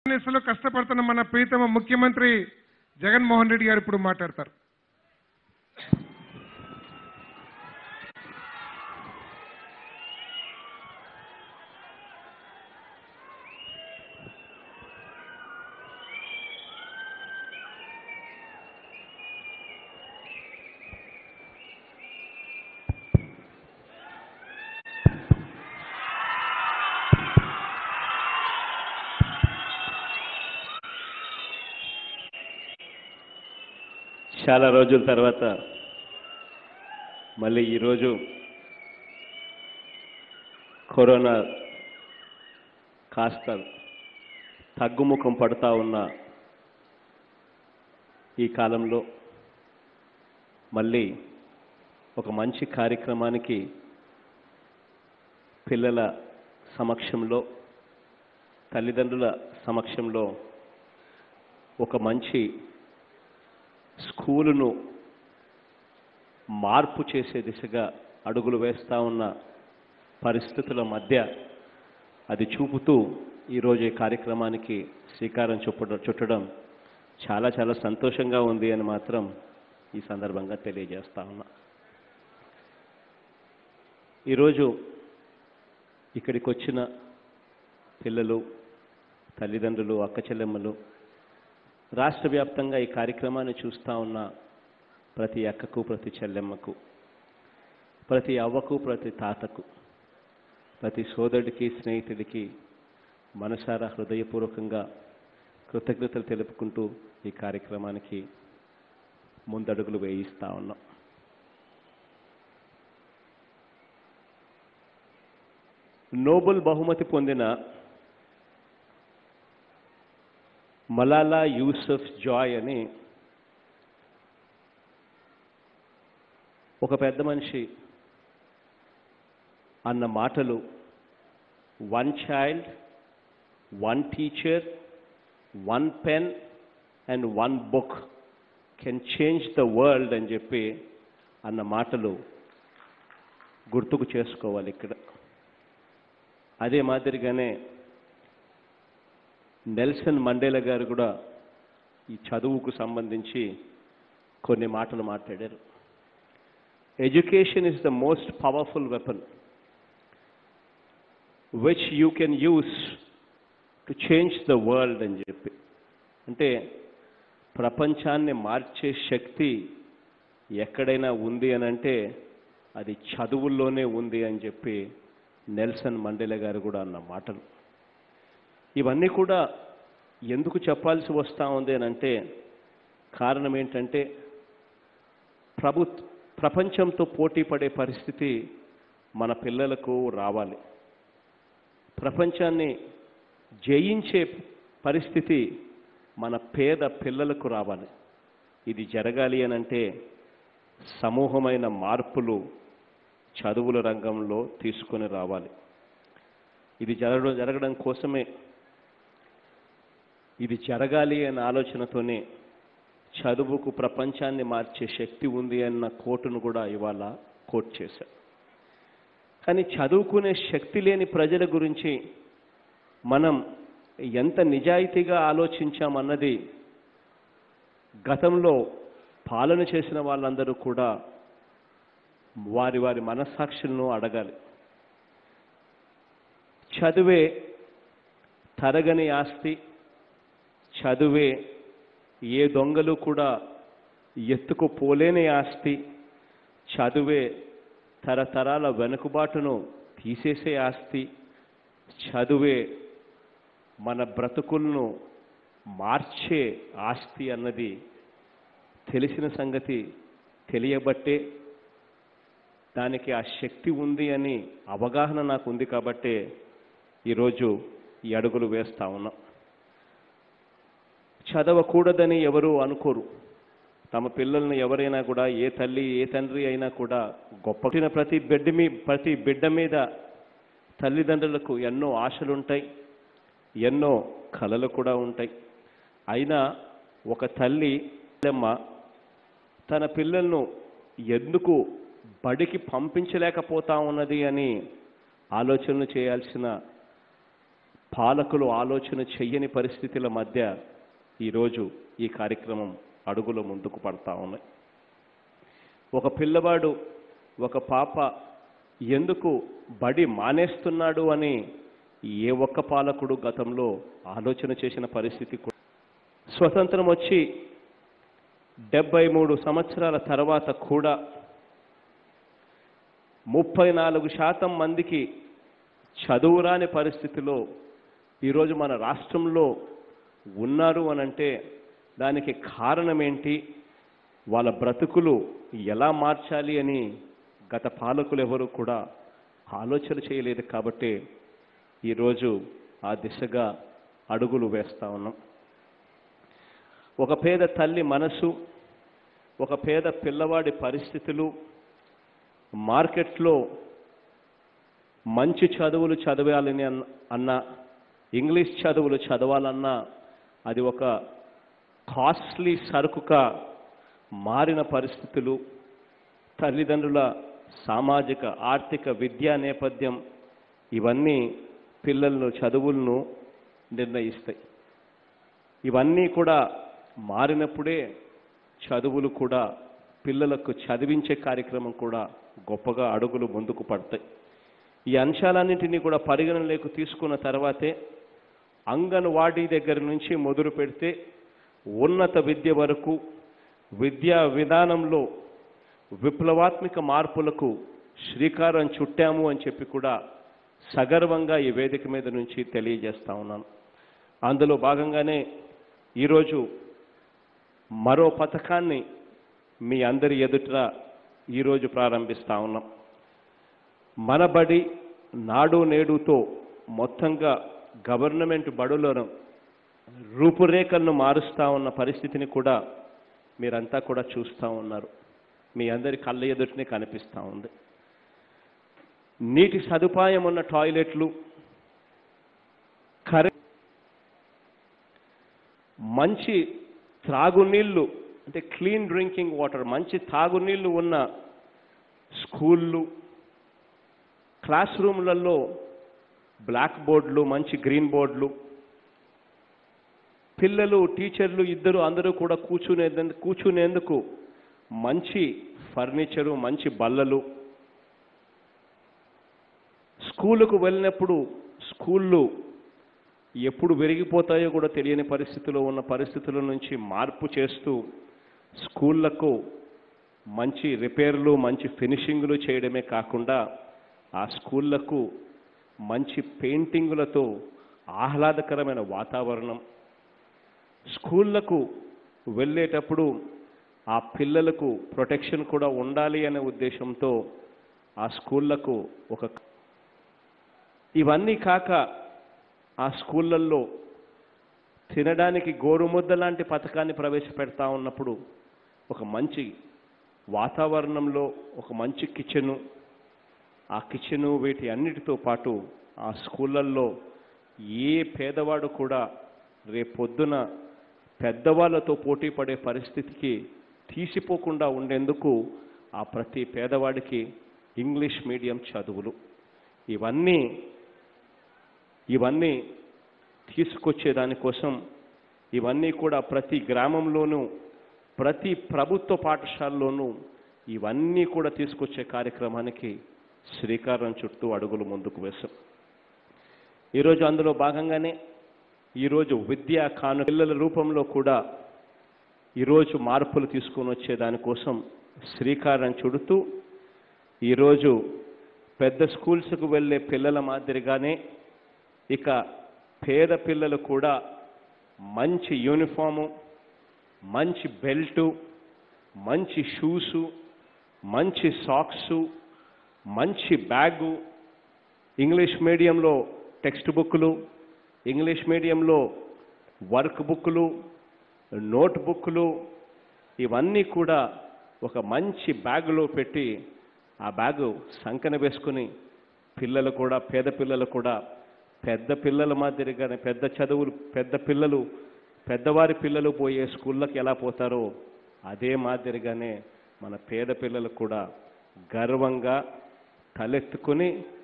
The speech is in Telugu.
నిస్సలో కష్టపడుతున్న మన ప్రీతమ ముఖ్యమంత్రి జగన్మోహన్ రెడ్డి గారు ఇప్పుడు మాట్లాడతారు చాలా రోజుల తర్వాత మళ్ళీ ఈరోజు కరోనా కాస్త తగ్గుముఖం పడుతూ ఉన్న ఈ కాలంలో మళ్ళీ ఒక మంచి కార్యక్రమానికి పిల్లల సమక్షంలో తల్లిదండ్రుల సమక్షంలో ఒక మంచి స్కూలును మార్పు చేసే దిశగా అడుగులు వేస్తూ ఉన్న పరిస్థితుల మధ్య అది చూపుతూ ఈరోజు ఈ కార్యక్రమానికి శ్రీకారం చుట్టడం చుట్టడం చాలా చాలా సంతోషంగా ఉంది అని మాత్రం ఈ సందర్భంగా తెలియజేస్తా ఉన్నా ఈరోజు ఇక్కడికి వచ్చిన పిల్లలు తల్లిదండ్రులు అక్క చెల్లెమ్మలు రాష్ట్ర వ్యాప్తంగా ఈ కార్యక్రమాన్ని చూస్తూ ఉన్న ప్రతి అక్కకు ప్రతి చెల్లెమ్మకు ప్రతి అవ్వకు ప్రతి తాతకు ప్రతి సోదరుడికి స్నేహితుడికి మనసారా హృదయపూర్వకంగా కృతజ్ఞతలు తెలుపుకుంటూ ఈ కార్యక్రమానికి ముందడుగులు వేయిస్తా ఉన్నాం నోబెల్ బహుమతి పొందిన మలాలా యూసఫ్ జాయ్ అని ఒక పెద్ద మనిషి అన్న మాటలు one child one teacher one pen and one book can change the world అని చెప్పి అన్న మాటలు గుర్తుకు చేసుకోవాలి ఇక్కడ అదే మాదిరిగానే నెల్సన్ మండేలా గారు కూడా ఈ చదువుకు సంబంధించి కొన్ని మాటలు మాట్లాడారు education is the most powerful weapon which you can use to change the world అని చెప్పి అంటే ప్రపంచాన్ని మార్చే శక్తి ఎక్కడైనా ఉంది అని అంటే అది చదువుల్లోనే ఉంది అని చెప్పి నెల్సన్ మండేలా గారు కూడా అన్న మాటలు ఇవన్నీ కూడా ఎందుకు చెప్పాల్సి వస్తూ ఉంది అని అంటే కారణం ఏంటంటే ప్రభు ప్రపంచంతో పోటీ పడే పరిస్థితి మన పిల్లలకు రావాలి ప్రపంచాన్ని జయించే పరిస్థితి మన పేద పిల్లలకు రావాలి ఇది జరగాలి అని అంటే సమూహమైన మార్పులు చదువుల రంగంలో తీసుకొని రావాలి ఇది జరగడం జరగడం కోసమే ఇది జరగాలి అనే ఆలోచనతోనే చదువుకు ప్రపంచాన్ని మార్చే శక్తి ఉంది అన్న కోటును కూడా ఇవాళ కోట్ చేశారు కానీ చదువుకునే శక్తి లేని ప్రజల గురించి మనం ఎంత నిజాయితీగా ఆలోచించామన్నది గతంలో పాలన చేసిన వాళ్ళందరూ కూడా వారి వారి మనస్సాక్షులను అడగాలి చదువే తరగని ఆస్తి చదువే ఏ దొంగలు కూడా ఎత్తుకుపోలేని ఆస్తి చదువే తరతరాల వెనుకబాటును తీసేసే ఆస్తి చదువే మన బ్రతుకులను మార్చే ఆస్తి అన్నది తెలిసిన సంగతి తెలియబట్టే దానికి ఆ శక్తి ఉంది అని అవగాహన నాకు ఉంది కాబట్టే ఈరోజు ఈ అడుగులు వేస్తా ఉన్నాం చదవకూడదని ఎవరు అనుకోరు తమ పిల్లల్ని ఎవరైనా కూడా ఏ తల్లి ఏ తండ్రి అయినా కూడా గొప్ప పుట్టిన ప్రతి బిడ్డ మీ ప్రతి బిడ్డ మీద తల్లిదండ్రులకు ఎన్నో ఆశలుంటాయి ఎన్నో కలలు కూడా ఉంటాయి అయినా ఒక తల్లి అమ్మ తన పిల్లలను ఎందుకు బడికి పంపించలేకపోతా ఉన్నది అని ఆలోచనలు చేయాల్సిన పాలకులు ఆలోచన చెయ్యని పరిస్థితుల మధ్య ఈరోజు ఈ కార్యక్రమం అడుగులు ముందుకు పడతా ఉన్నాయి ఒక పిల్లవాడు ఒక పాప ఎందుకు బడి మానేస్తున్నాడు అని ఏ ఒక్క పాలకుడు గతంలో ఆలోచన చేసిన పరిస్థితి కూడా స్వతంత్రం వచ్చి డెబ్బై మూడు సంవత్సరాల తర్వాత కూడా ముప్పై నాలుగు శాతం మందికి చదువురాని పరిస్థితిలో ఈరోజు మన రాష్ట్రంలో ఉన్నారు అనంటే దానికి కారణం ఏంటి వాళ్ళ బ్రతుకులు ఎలా మార్చాలి అని గత పాలకులు ఎవరు కూడా ఆలోచన చేయలేదు కాబట్టి ఈరోజు ఆ దిశగా అడుగులు వేస్తా ఉన్నాం ఒక పేద తల్లి మనసు ఒక పేద పిల్లవాడి పరిస్థితులు మార్కెట్లో మంచి చదువులు చదవాలని అన్న అన్న ఇంగ్లీష్ చదువులు చదవాలన్నా అది ఒక కాస్ట్లీ సరుకుగా మారిన పరిస్థితులు తల్లిదండ్రుల సామాజిక ఆర్థిక విద్యా నేపథ్యం ఇవన్నీ పిల్లలను చదువులను నిర్ణయిస్తాయి ఇవన్నీ కూడా మారినప్పుడే చదువులు కూడా పిల్లలకు చదివించే కార్యక్రమం కూడా గొప్పగా అడుగులు ముందుకు పడతాయి ఈ అంశాలన్నింటినీ కూడా పరిగణనలోకి తీసుకున్న తర్వాతే అంగన్వాడీ దగ్గర నుంచి మొదలు పెడితే ఉన్నత విద్య వరకు విద్యా విధానంలో విప్లవాత్మక మార్పులకు శ్రీకారం చుట్టాము అని చెప్పి కూడా సగర్వంగా ఈ వేదిక మీద నుంచి తెలియజేస్తా ఉన్నాను అందులో భాగంగానే ఈరోజు మరో పథకాన్ని మీ అందరి ఎదుట ఈరోజు ప్రారంభిస్తా ఉన్నాం మన బడి నాడు నేడుతో మొత్తంగా గవర్నమెంట్ బడులను రూపురేఖలను మారుస్తా ఉన్న పరిస్థితిని కూడా మీరంతా కూడా చూస్తూ ఉన్నారు మీ అందరి కళ్ళ ఎదుటనే కనిపిస్తూ ఉంది నీటి సదుపాయం ఉన్న టాయిలెట్లు కరె మంచి త్రాగునీళ్ళు అంటే క్లీన్ డ్రింకింగ్ వాటర్ మంచి తాగునీళ్ళు ఉన్న స్కూళ్ళు క్లాస్ రూమ్లలో బ్లాక్ బోర్డులు మంచి గ్రీన్ బోర్డులు పిల్లలు టీచర్లు ఇద్దరు అందరూ కూడా కూర్చునే కూర్చునేందుకు మంచి ఫర్నిచరు మంచి బల్లలు స్కూలుకు వెళ్ళినప్పుడు స్కూళ్ళు ఎప్పుడు విరిగిపోతాయో కూడా తెలియని పరిస్థితిలో ఉన్న పరిస్థితుల నుంచి మార్పు చేస్తూ స్కూళ్లకు మంచి రిపేర్లు మంచి ఫినిషింగ్లు చేయడమే కాకుండా ఆ స్కూళ్లకు మంచి పెయింటింగులతో ఆహ్లాదకరమైన వాతావరణం స్కూళ్లకు వెళ్ళేటప్పుడు ఆ పిల్లలకు ప్రొటెక్షన్ కూడా ఉండాలి అనే ఉద్దేశంతో ఆ స్కూళ్లకు ఒక ఇవన్నీ కాక ఆ స్కూళ్ళల్లో తినడానికి గోరుముద్ద లాంటి పథకాన్ని ప్రవేశపెడతా ఉన్నప్పుడు ఒక మంచి వాతావరణంలో ఒక మంచి కిచెను ఆ కిచెను వీటి అన్నిటితో పాటు ఆ స్కూళ్ళల్లో ఏ పేదవాడు కూడా రేపొద్దున పెద్దవాళ్ళతో పోటీ పడే పరిస్థితికి తీసిపోకుండా ఉండేందుకు ఆ ప్రతి పేదవాడికి ఇంగ్లీష్ మీడియం చదువులు ఇవన్నీ ఇవన్నీ తీసుకొచ్చే దానికోసం ఇవన్నీ కూడా ప్రతి గ్రామంలోనూ ప్రతి ప్రభుత్వ పాఠశాలలోనూ ఇవన్నీ కూడా తీసుకొచ్చే కార్యక్రమానికి శ్రీకారం చుట్టూ అడుగులు ముందుకు వేశాం ఈరోజు అందులో భాగంగానే ఈరోజు విద్యా కాను పిల్లల రూపంలో కూడా ఈరోజు మార్పులు తీసుకొని వచ్చే దానికోసం శ్రీకారం చుడుతూ ఈరోజు పెద్ద స్కూల్స్కు వెళ్ళే పిల్లల మాదిరిగానే ఇక పేద పిల్లలు కూడా మంచి యూనిఫాము మంచి బెల్టు మంచి షూసు మంచి సాక్సు మంచి బ్యాగు ఇంగ్లీష్ మీడియంలో టెక్స్ట్ బుక్లు ఇంగ్లీష్ మీడియంలో వర్క్ బుక్లు నోట్ బుక్లు ఇవన్నీ కూడా ఒక మంచి బ్యాగులో పెట్టి ఆ బ్యాగు సంకన వేసుకుని పిల్లలు కూడా పేద పిల్లలు కూడా పెద్ద పిల్లల మాదిరిగానే పెద్ద చదువులు పెద్ద పిల్లలు పెద్దవారి పిల్లలు పోయే స్కూళ్ళకి ఎలా పోతారో అదే మాదిరిగానే మన పేద పిల్లలు కూడా గర్వంగా తలెత్తుకుని